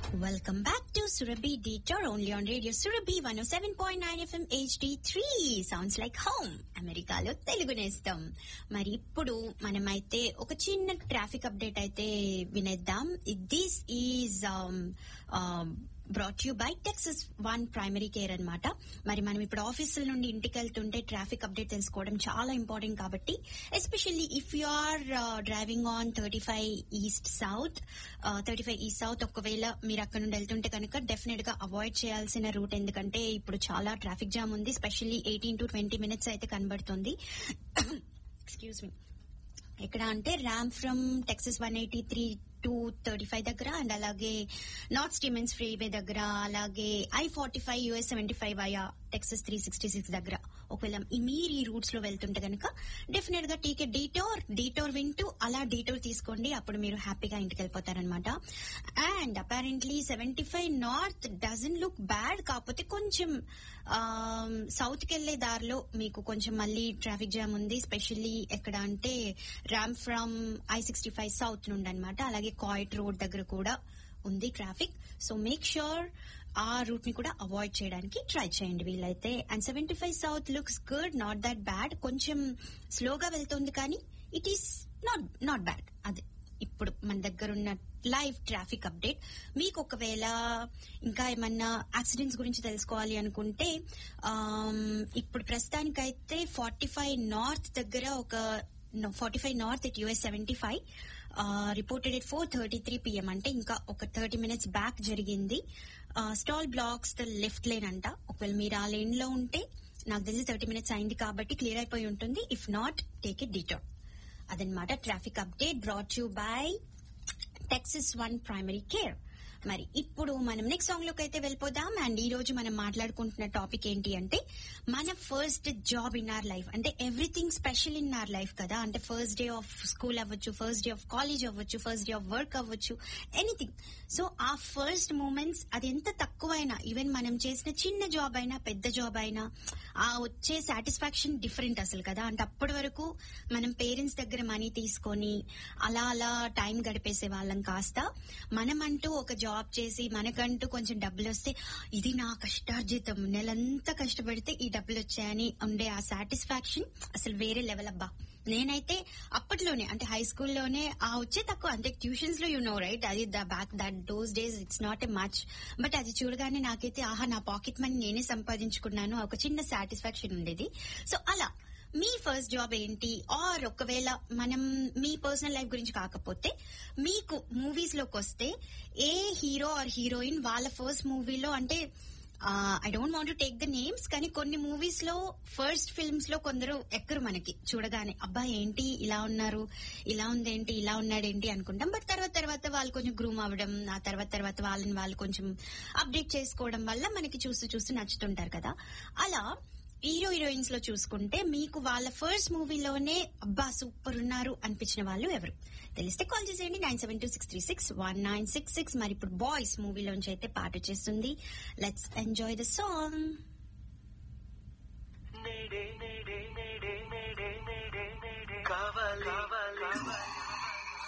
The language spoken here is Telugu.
Welcome back to Surabhi Detour only on Radio Surabhi 107.9 FM HD3 sounds like home అమెరికాలో తెలుగు నేస్తాం మరి ఇప్పుడు మనమైతే ఒక చిన్న ట్రాఫిక్ అప్డేట్ అయితే వినేద్దాం this is brought you by Texas one primary care అన్నమాట మరి మనం ఇప్పుడు ఆఫీసుల నుండి ఇంటికి వెళ్తుంటే ట్రాఫిక్ అప్డేట్ తెలుసుకోవడం చాలా ఇంపార్టెంట్ కాబట్టి especially if you are driving on thirty five east south thirty five east south ఒకవేళ మీరు అక్కడ నుండి వెళ్తుంటే కనుక డెఫినెట్ గా అవాయిడ్ చేయాల్సిన రూట్ ఎందుకంటే ఇప్పుడు చాలా ట్రాఫిక్ జామ్ ఉంది specially eighteen to twenty minutes అయితే కనబడుతుంది ఎక్స్క్యూజ్ మీ ఎక్కడ అంటే ramp from Texas one eighty three to thirty five దగ్గర అండ్ అలాగే నార్త్ స్టీమెన్స్ ఫ్రీవే దగ్గర అలాగే I forty five US seventy five అయా టెక్సస్ త్రీ సిక్స్టీ సిక్స్ దగ్గర ఒకవేళ ఈ మీరు ఈ రూట్స్ లో వెళ్తుంటే కనుక డెఫినెట్ గా టీకే డీటోర్ డీటోర్ వింటూ అలా డీటోర్ తీసుకోండి అప్పుడు మీరు హ్యాపీగా ఇంటికి వెళ్ళిపోతారనమాట and apparently seventy five north doesn't look bad కాకపోతే కొంచెం సౌత్ కి వెళ్లే దారిలో మీకు కొంచెం మళ్ళీ ట్రాఫిక్ జామ్ ఉంది స్పెషల్లీ ఎక్కడ అంటే ramp from I sixty five south నుండి అనమాట అలాగే కాయిట్ రోడ్ దగ్గర కూడా ఉంది ట్రాఫిక్ సో మేక్ ష్యూర్ ఆ రూట్ ని కూడా అవాయిడ్ చేయడానికి ట్రై చేయండి వీలైతే and seventy five south looks good not that bad కొంచెం స్లోగా వెళ్తుంది కానీ it is not not bad అదే ఇప్పుడు మన దగ్గర ఉన్న లైవ్ ట్రాఫిక్ అప్డేట్ మీకు ఒకవేళ ఇంకా ఏమన్నా యాక్సిడెంట్స్ గురించి తెలుసుకోవాలి అనుకుంటే ఇప్పుడు ప్రస్తుతానికైతే ఫార్టీ ఫైవ్ నార్త్ దగ్గర ఒక forty five north it US seventy five reported at four thirty three PM అంటే ఇంకా ఒక థర్టీ మినిట్స్ బ్యాక్ జరిగింది stall blocks the left lane అంట ఒకవేళ మీరు ఆ లేన్ లో ఉంటే నాకు తెలిసి థర్టీ మినిట్స్ అయింది కాబట్టి క్లియర్ అయిపోయి ఉంటుంది if not take it detour అదనమాట traffic update brought you by Texas one primary care మరి ఇప్పుడు మనం నెక్స్ట్ సాంగ్ లోకి అయితే వెళ్ళిపోదాం అండ్ ఈ రోజు మనం మాట్లాడుకుంటున్న టాపిక్ ఏంటి అంటే మన first job in our life అంటే everything special in our life కదా అంటే ఫస్ట్ డే ఆఫ్ స్కూల్ అవ్వచ్చు ఫస్ట్ డే ఆఫ్ కాలేజ్ అవ్వచ్చు ఫస్ట్ డే ఆఫ్ వర్క్ అవ్వచ్చు ఎనీథింగ్ సో ఆ ఫస్ట్ మూమెంట్స్ అది ఎంత తక్కువైనా ఈవెన్ మనం చేసిన చిన్న జాబ్ అయినా పెద్ద జాబ్ అయినా ఆ వచ్చే సాటిస్ఫాక్షన్ డిఫరెంట్ అసలు కదా అంటే అప్పటి వరకు మనం పేరెంట్స్ దగ్గర మనీ తీసుకొని అలా అలా టైం గడిపేసే వాళ్ళం కాస్త మనం అంటూ ఒక జాబ్ చేసి మనకంటూ కొంచెం డబ్బులు వస్తే ఇది నా కష్టార్జితం నెలంతా కష్టపడితే ఈ డబ్బులు వచ్చాయని ఉండే ఆ సాటిస్ఫాక్షన్ అసలు వేరే లెవెల్ అబ్బా నేనైతే అప్పట్లోనే అంటే హై స్కూల్లోనే ఆ వచ్చే తక్కువ అంటే ట్యూషన్స్ లో యు నో రైట్ అది the back that those days it's not a much but అది చూడగానే నాకైతే ఆహా నా పాకెట్ మనీ నేనే సంపాదించుకున్నాను ఒక చిన్న సాటిస్ఫాక్షన్ ఉండేది సో అలా మీ ఫస్ట్ జాబ్ ఏంటి ఆర్ ఒకవేళ మనం మీ పర్సనల్ లైఫ్ గురించి కాకపోతే మీకు మూవీస్ లోకి వస్తే ఏ హీరో ఆర్ హీరోయిన్ వాళ్ళ ఫస్ట్ మూవీలో అంటే I don't want take the names కానీ కొన్ని మూవీస్ లో ఫస్ట్ ఫిల్మ్స్ లో కొందరు ఎక్కరు మనకి చూడగానే అబ్బా ఏంటి ఇలా ఉన్నారు ఇలా ఉందేంటి ఇలా ఉన్నాడేంటి అనుకుంటాం బట్ తర్వాత తర్వాత వాళ్ళు కొంచెం గ్రూమ్ అవ్వడం ఆ తర్వాత తర్వాత వాళ్ళని వాళ్ళు కొంచెం అప్డేట్ చేసుకోవడం వల్ల మనకి చూస్తూ చూస్తూ నచ్చుతుంటారు కదా అలా హీరో హీరోయిన్స్ లో చూసుకుంటే మీకు వాళ్ళ ఫస్ట్ మూవీలోనే అబ్బా సూపర్ ఉన్నారు అనిపించిన వాళ్ళు ఎవరు తెలిస్తే కాల్ చేసేయండి nine seven two six three six one nine six six మరి ఇప్పుడు బాయ్స్ మూవీలోంచి అయితే పాట చేస్తుంది లెట్స్ ఎంజాయ్ ద సాంగ్ కావాలి